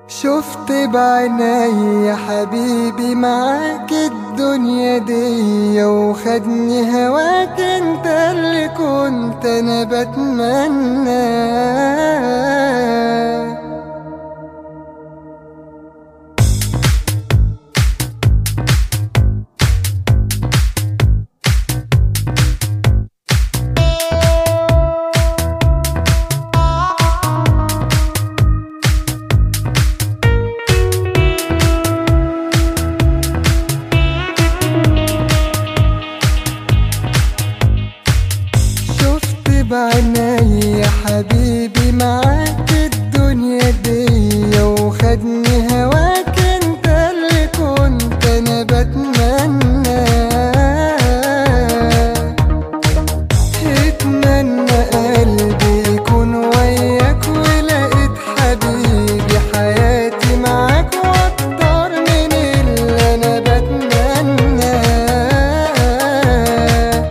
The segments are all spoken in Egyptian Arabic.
شفت بعيني يا حبيبي معاك الدنيا دي وخدني هواك انت اللي كنت انا بتمنى شفت بعيني يا حبيبي معاك الدنيا دي وخدني هواك انت اللي كنت انا بتمنى اتمنى قلبي يكون وياك ولقيت حبيبي حياتي معاك واكتر من اللي انا بتمناه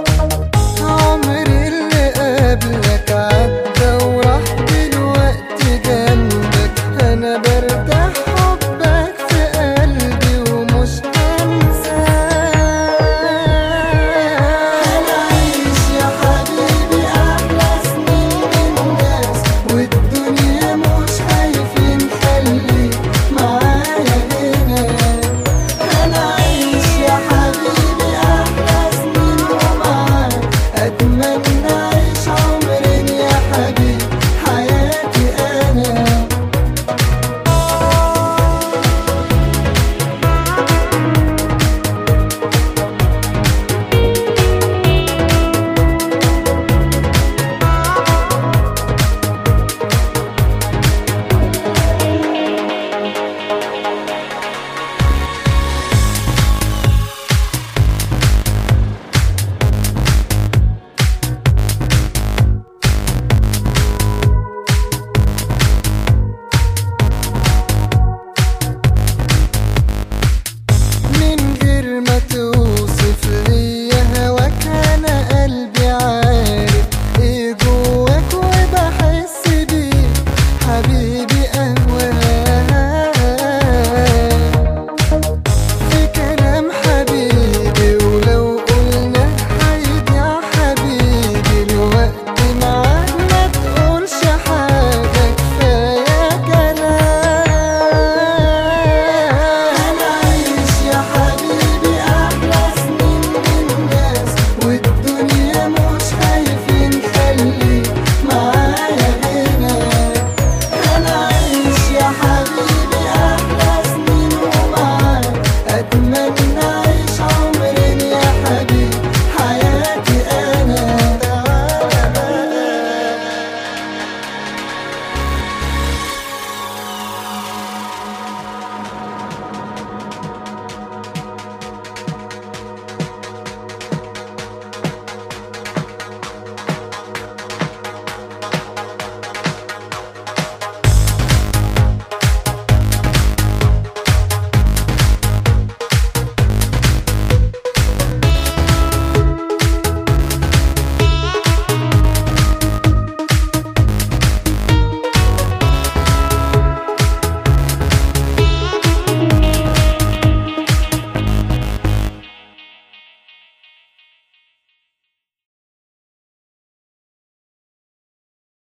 عمري اللي قبلك عدى وراح دلوقتي جنبك انا برتاح